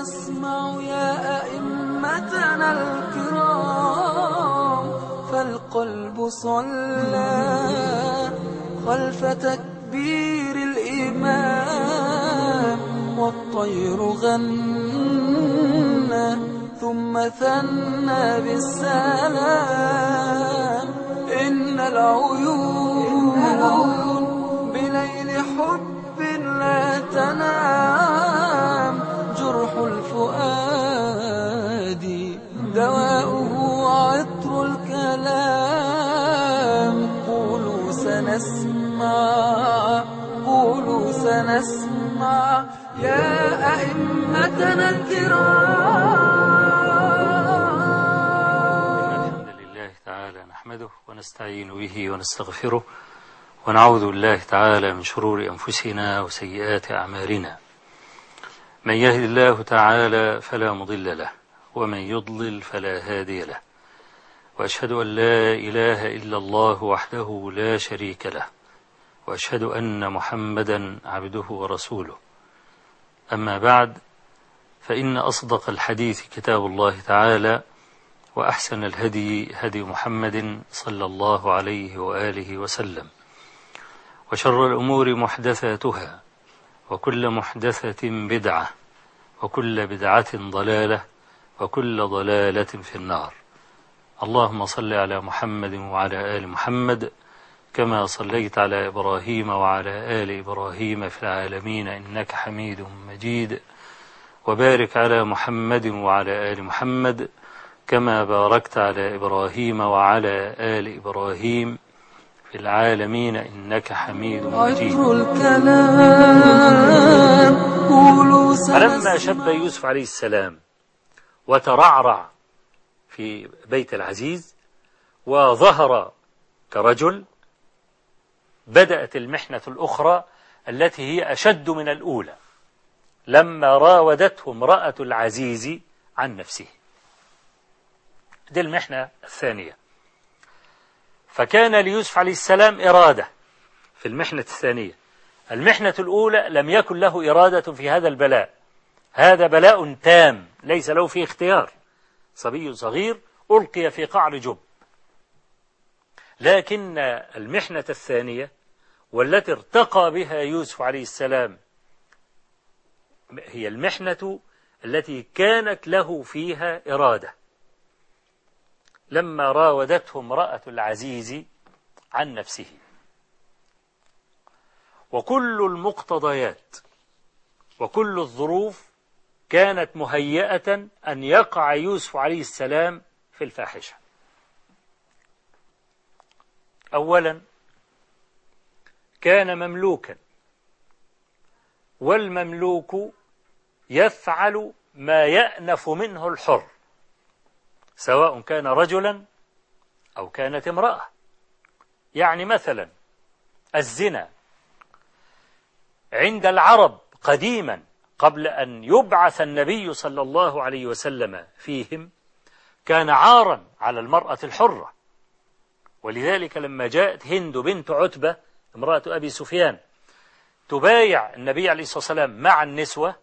سنسمع يا أئمتنا الكرام فالقلب صلى خلف تكبير الإمام والطير غنى ثم ثنى بالسلام إن العيون بليل حب لا تنام جرح الفؤاد دواؤه عطر الكلام قولوا سنسمع قولوا سنسمع يا أئمتنا الكرام الحمد لله تعالى نحمده ونستعين به ونستغفره ونعوذ بالله تعالى من شرور أنفسنا وسيئات أعمالنا من يهد الله تعالى فلا مضل له ومن يضلل فلا هادي له وأشهد أن لا إله إلا الله وحده لا شريك له وأشهد أن محمدا عبده ورسوله أما بعد فإن أصدق الحديث كتاب الله تعالى وأحسن الهدي هدي محمد صلى الله عليه وآله وسلم وشر الأمور محدثاتها وكل محدثة بدعة وكل بدعة ضلالة وكل ضلالة في النار اللهم صل على محمد وعلى آل محمد كما صليت على إبراهيم وعلى آل إبراهيم في العالمين إنك حميد مجيد وبارك على محمد وعلى آل محمد كما باركت على إبراهيم وعلى آل إبراهيم في العالمين إنك حميد مجيد عطر الكلام قولوا فلما سنسمع شب يوسف عليه السلام وترعرع في بيت العزيز وظهر كرجل بدأت المحنة الأخرى التي هي أشد من الأولى لما راودته امرأة العزيز عن نفسه دي المحنة الثانية فكان ليوسف عليه السلام إرادة في المحنة الثانية المحنة الأولى لم يكن له إرادة في هذا البلاء هذا بلاء تام ليس له فيه اختيار صبي صغير ألقي في قعر جب لكن المحنة الثانية والتي ارتقى بها يوسف عليه السلام هي المحنة التي كانت له فيها إرادة لما راودته امرأة العزيز عن نفسه وكل المقتضيات وكل الظروف كانت مهيئة أن يقع يوسف عليه السلام في الفاحشة أولا كان مملوكا والمملوك يفعل ما يأنف منه الحر سواء كان رجلا أو كانت امرأة يعني مثلا الزنا عند العرب قديما قبل أن يبعث النبي صلى الله عليه وسلم فيهم كان عارا على المرأة الحرة ولذلك لما جاءت هند بنت عتبة امرأة أبي سفيان تبايع النبي عليه الصلاة والسلام مع النسوة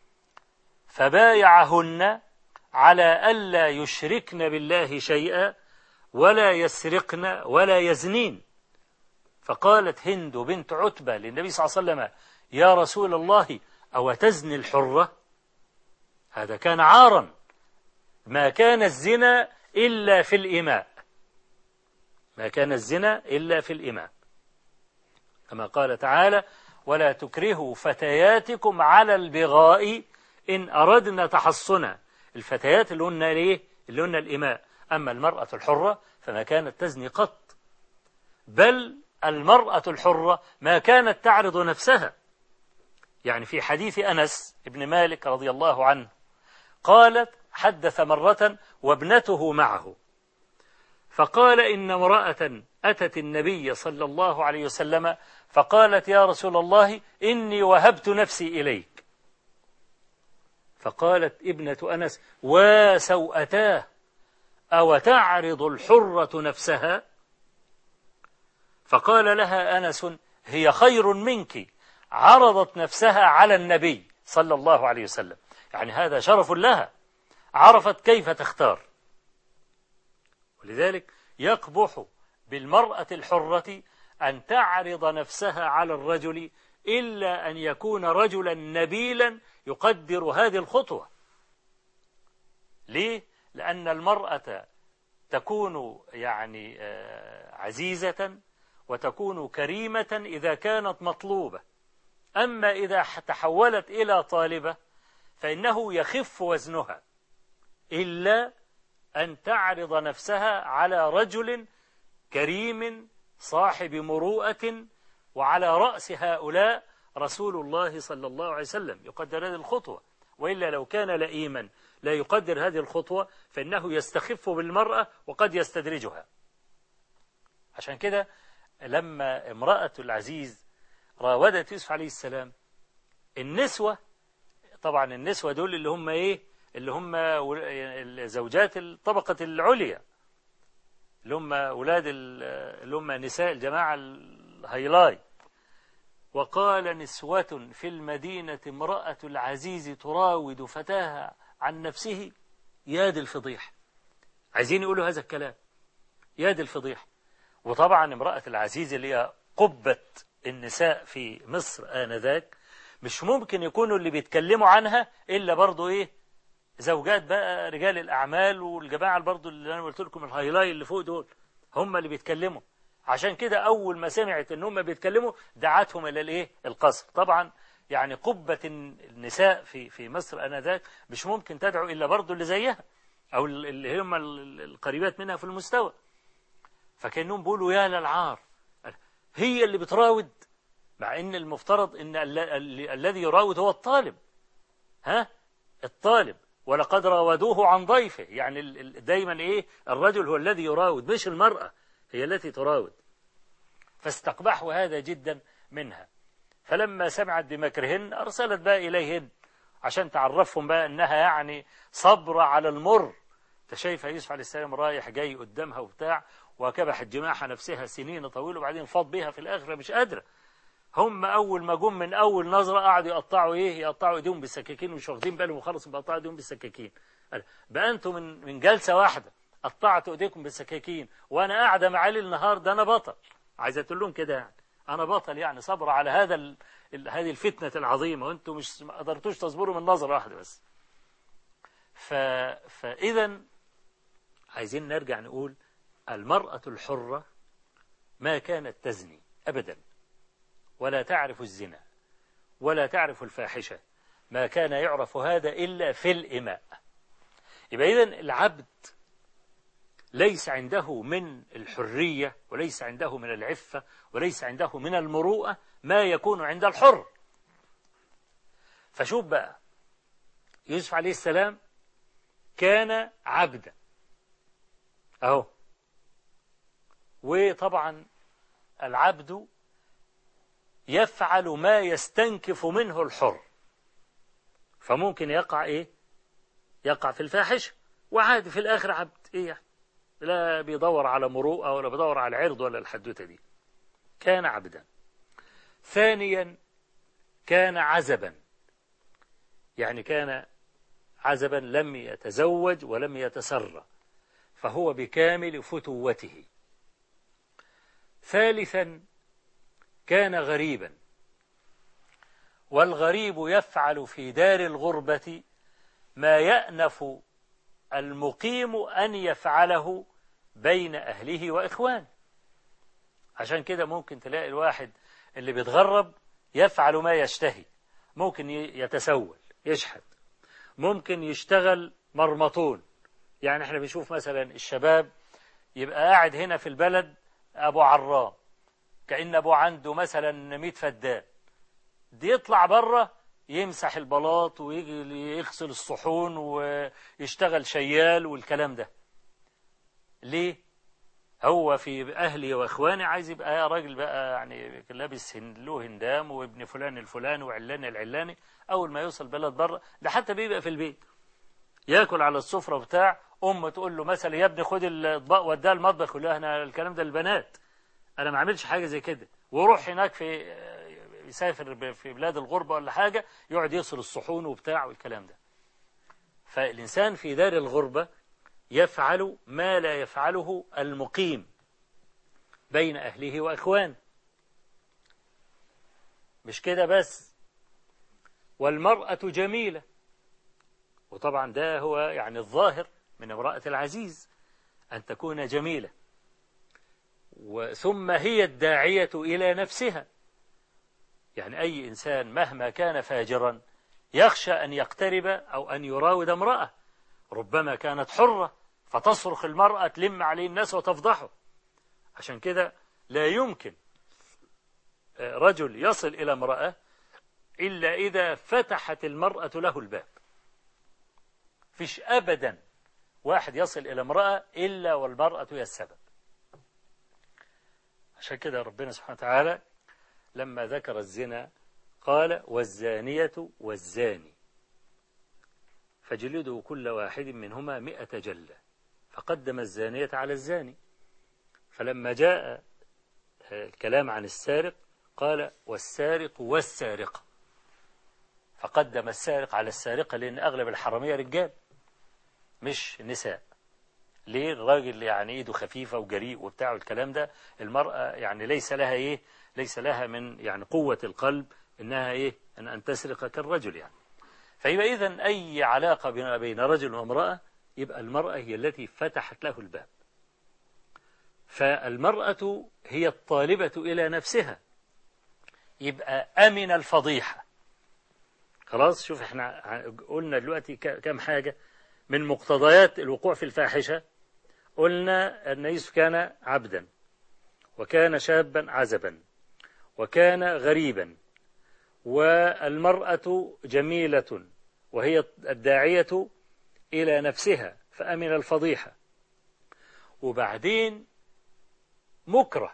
فبايعهن على ألا يشركن بالله شيئا ولا يسرقن ولا يزنين فقالت هند بنت عتبة للنبي صلى الله عليه وسلم يا رسول الله أو تزني الحرة هذا كان عارا ما كان الزنا إلا في الإماء ما كان الزنا إلا في الإماء كما قال تعالى ولا تكرهوا فتياتكم على البغاء إن أردنا تحصنا الفتيات اللي قلنا ليه اللي قلنا الإماء أما المرأة الحرة فما كانت تزني قط بل المرأة الحرة ما كانت تعرض نفسها يعني في حديث أنس ابن مالك رضي الله عنه قالت حدث مرة وابنته معه فقال إن امرأة أتت النبي صلى الله عليه وسلم فقالت يا رسول الله إني وهبت نفسي إليك فقالت ابنة أنس وسوأتاه أو تعرض الحرة نفسها فقال لها أنس هي خير منك عرضت نفسها على النبي صلى الله عليه وسلم يعني هذا شرف لها عرفت كيف تختار ولذلك يقبح بالمرأة الحرة أن تعرض نفسها على الرجل إلا أن يكون رجلا نبيلا يقدر هذه الخطوة ليه؟ لأن المرأة تكون يعني آه، عزيزة وتكون كريمة إذا كانت مطلوبة أما إذا تحولت إلى طالبة فإنه يخف وزنها إلا أن تعرض نفسها على رجل كريم صاحب مروءة وعلى رأس هؤلاء رسول الله صلى الله عليه وسلم يقدر هذه الخطوة وإلا لو كان لئيما لا يقدر هذه الخطوة فإنه يستخف بالمرأة وقد يستدرجها عشان كده لما امرأة العزيز راودت يوسف عليه السلام النسوة طبعا النسوة دول اللي هم ايه اللي هم زوجات الطبقة العليا اللي هم أولاد اللي هم نساء الجماعة الهيلاي وقال نسوة في المدينة امرأة العزيز تراود فتاها عن نفسه يا دي الفضيح عايزين يقولوا هذا الكلام يا دي الفضيح وطبعا امرأة العزيز اللي هي قبة النساء في مصر آنذاك مش ممكن يكونوا اللي بيتكلموا عنها إلا برضو إيه زوجات بقى رجال الأعمال والجماعة برضو اللي أنا قلت لكم الهايلاي اللي فوق دول هم اللي بيتكلموا عشان كده أول ما سمعت إن هم بيتكلموا دعتهم إلى الإيه القصر طبعا يعني قبة النساء في في مصر آنذاك مش ممكن تدعو إلا برضو اللي زيها أو اللي هم القريبات منها في المستوى فكأنهم بيقولوا يا للعار هي اللي بتراود مع ان المفترض ان الذي يراود هو الطالب ها الطالب ولقد راودوه عن ضيفه يعني دايما ايه الرجل هو الذي يراود مش المرأة هي التي تراود فاستقبحوا هذا جدا منها فلما سمعت بمكرهن أرسلت بقى إليهن عشان تعرفهم بقى أنها يعني صبر على المر انت شايف يوسف عليه السلام رايح جاي قدامها وبتاع وكبحت جماحها نفسها سنين طويلة وبعدين فاض بيها في الآخرة مش قادرة هم أول ما جم من أول نظرة قعدوا يقطعوا إيه يقطعوا إيديهم بالسكاكين مش واخدين بالهم وخلصوا بيقطعوا إيديهم بالسكاكين بقى أنتم من من جلسة واحدة قطعتوا إيديكم بالسكاكين وأنا قاعدة مع علي النهار ده أنا بطل عايز أقول لهم كده يعني أنا بطل يعني صبر على هذا ال... هذه الفتنة العظيمة وأنتم مش ما قدرتوش تصبروا من نظرة واحدة بس ف... فإذا عايزين نرجع نقول المرأة الحرة ما كانت تزني أبدا ولا تعرف الزنا ولا تعرف الفاحشة ما كان يعرف هذا إلا في الإماء يبقى إذن العبد ليس عنده من الحرية وليس عنده من العفة وليس عنده من المروءة ما يكون عند الحر فشوف بقى يوسف عليه السلام كان عبدا أهو وطبعا العبد يفعل ما يستنكف منه الحر فممكن يقع ايه يقع في الفاحشة وعادي في الاخر عبد ايه يعني لا بيدور على مروءة ولا بيدور على عرض ولا الحدوتة دي كان عبدا ثانيا كان عزبا يعني كان عزبا لم يتزوج ولم يتسرى فهو بكامل فتوته ثالثا كان غريبا والغريب يفعل في دار الغربة ما يأنف المقيم أن يفعله بين أهله وإخوانه عشان كده ممكن تلاقي الواحد اللي بيتغرب يفعل ما يشتهي ممكن يتسول يشحت ممكن يشتغل مرمطون يعني احنا بنشوف مثلا الشباب يبقى قاعد هنا في البلد أبو عرام كأن أبوه عنده مثلا 100 فدان دي يطلع بره يمسح البلاط ويجي يغسل الصحون ويشتغل شيال والكلام ده ليه هو في أهلي وإخواني عايز يبقى راجل بقى يعني لابس له هندام وابن فلان الفلاني وعلان العلاني أول ما يوصل بلد بره ده حتى بيبقى في البيت ياكل على السفرة بتاع أم تقول له مثلا يا ابني خد الأطباق وديها المطبخ يقول لها أنا الكلام ده البنات أنا ما عملش حاجة زي كده وروح هناك في يسافر في بلاد الغربة ولا حاجة يقعد يغسل الصحون وبتاع والكلام ده فالإنسان في دار الغربة يفعل ما لا يفعله المقيم بين أهله وإخوانه مش كده بس والمرأة جميلة وطبعا ده هو يعني الظاهر من امرأة العزيز أن تكون جميلة ثم هي الداعية إلى نفسها يعني أي إنسان مهما كان فاجرا يخشى أن يقترب أو أن يراود امرأة ربما كانت حرة فتصرخ المرأة تلم عليه الناس وتفضحه عشان كده لا يمكن رجل يصل إلى امرأة إلا إذا فتحت المرأة له الباب فيش أبدا واحد يصل إلى امرأة إلا والمرأة هي السبب عشان كده ربنا سبحانه وتعالى لما ذكر الزنا قال والزانية والزاني فجلدوا كل واحد منهما مئة جلة فقدم الزانية على الزاني فلما جاء الكلام عن السارق قال والسارق والسارقة فقدم السارق على السارقة لأن أغلب الحرامية رجال مش نساء ليه الراجل يعني ايده خفيفة وجريء وبتاع الكلام ده المرأة يعني ليس لها ايه ليس لها من يعني قوة القلب انها ايه ان, أن تسرق كالرجل يعني فيبقى اذا اي علاقة بين بين رجل وامرأة يبقى المرأة هي التي فتحت له الباب فالمرأة هي الطالبة إلى نفسها يبقى أمن الفضيحة خلاص شوف احنا قلنا دلوقتي كم حاجة من مقتضيات الوقوع في الفاحشة قلنا أن يوسف كان عبدا وكان شابا عزبا وكان غريبا والمرأة جميلة وهي الداعية إلى نفسها فأمن الفضيحة وبعدين مكره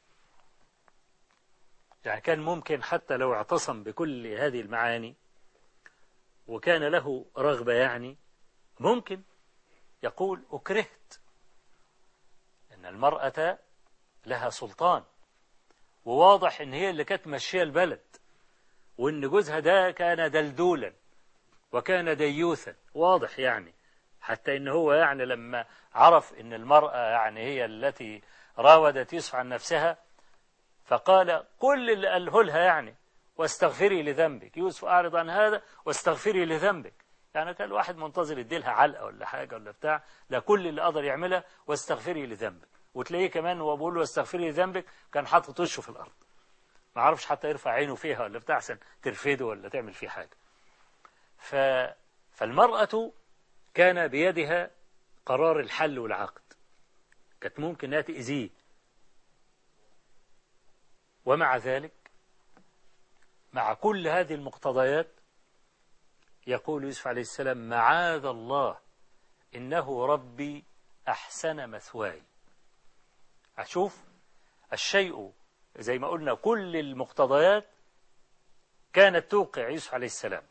يعني كان ممكن حتى لو اعتصم بكل هذه المعاني وكان له رغبة يعني ممكن يقول أكرهت أن المرأة لها سلطان وواضح أن هي اللي كانت ماشية البلد وأن جوزها ده كان دلدولا وكان ديوثا واضح يعني حتى أن هو يعني لما عرف أن المرأة يعني هي التي راودت يوسف عن نفسها فقال كل اللي قاله لها يعني واستغفري لذنبك يوسف أعرض عن هذا واستغفري لذنبك يعني كان الواحد منتظر يديلها علقة ولا حاجة ولا بتاع لا كل اللي قدر يعملها واستغفري لذنبك وتلاقيه كمان وهو بيقول له واستغفري لذنبك كان حاطط وشه في الأرض ما عرفش حتى يرفع عينه فيها ولا بتاع عشان ترفده ولا تعمل فيه حاجة ف... فالمرأة كان بيدها قرار الحل والعقد كانت ممكن انها تأذيه ومع ذلك مع كل هذه المقتضيات يقول يوسف عليه السلام معاذ الله إنه ربي أحسن مثواي أشوف الشيء زي ما قلنا كل المقتضيات كانت توقع يوسف عليه السلام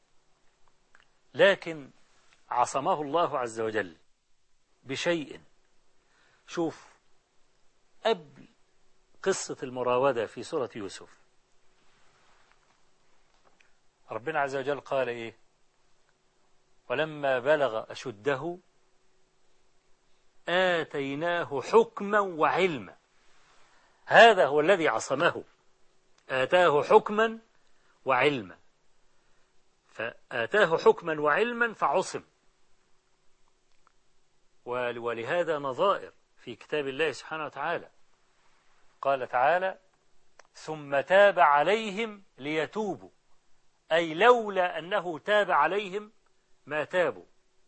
لكن عصمه الله عز وجل بشيء شوف قبل قصة المراودة في سورة يوسف ربنا عز وجل قال إيه ولما بلغ أشده آتيناه حكما وعلما هذا هو الذي عصمه آتاه حكما وعلما فآتاه حكما وعلما فعصم ولهذا نظائر في كتاب الله سبحانه وتعالى قال تعالى ثم تاب عليهم ليتوبوا أي لولا أنه تاب عليهم ما تابوا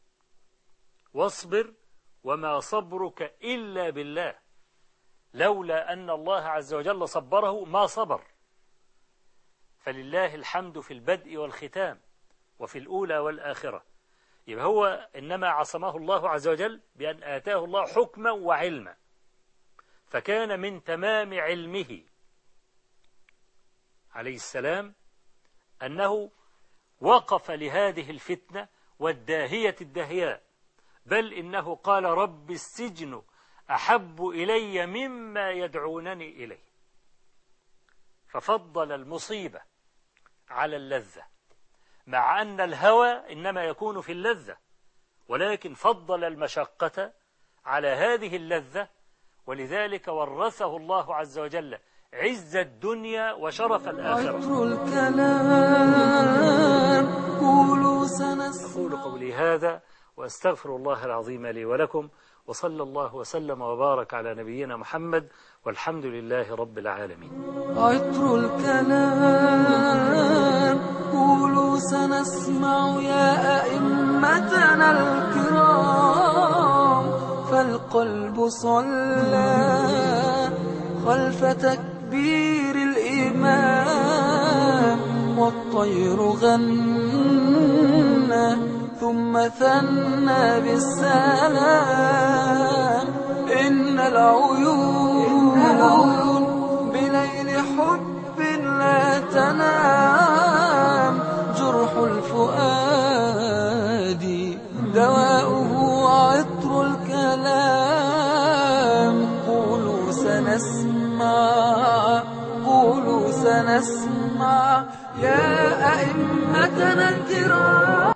واصبر وما صبرك إلا بالله لولا أن الله عز وجل صبره ما صبر فلله الحمد في البدء والختام وفي الأولى والآخرة يبقى هو إنما عصمه الله عز وجل بأن آتاه الله حكما وعلما فكان من تمام علمه عليه السلام أنه وقف لهذه الفتنة والداهية الدهياء بل إنه قال رب السجن أحب إلي مما يدعونني إليه ففضل المصيبة على اللذة مع أن الهوى إنما يكون في اللذة ولكن فضل المشقة على هذه اللذة ولذلك ورثه الله عز وجل عز الدنيا وشرف الآخرة عطر الكلام قولوا سنسمع أقول قولي هذا وأستغفر الله العظيم لي ولكم وصلى الله وسلم وبارك على نبينا محمد والحمد لله رب العالمين عطر الكلام قولوا سنسمع يا أئمتنا الكرام فالقلب صلى خلف تكبير الإمام والطير غنى ثم ثنى بالسلام إن العيون بليل حب لا تنام جرح الفؤاد دواؤه عطر الكلام قولوا سنسمع قولوا سنسمع يا أئمتنا الكرام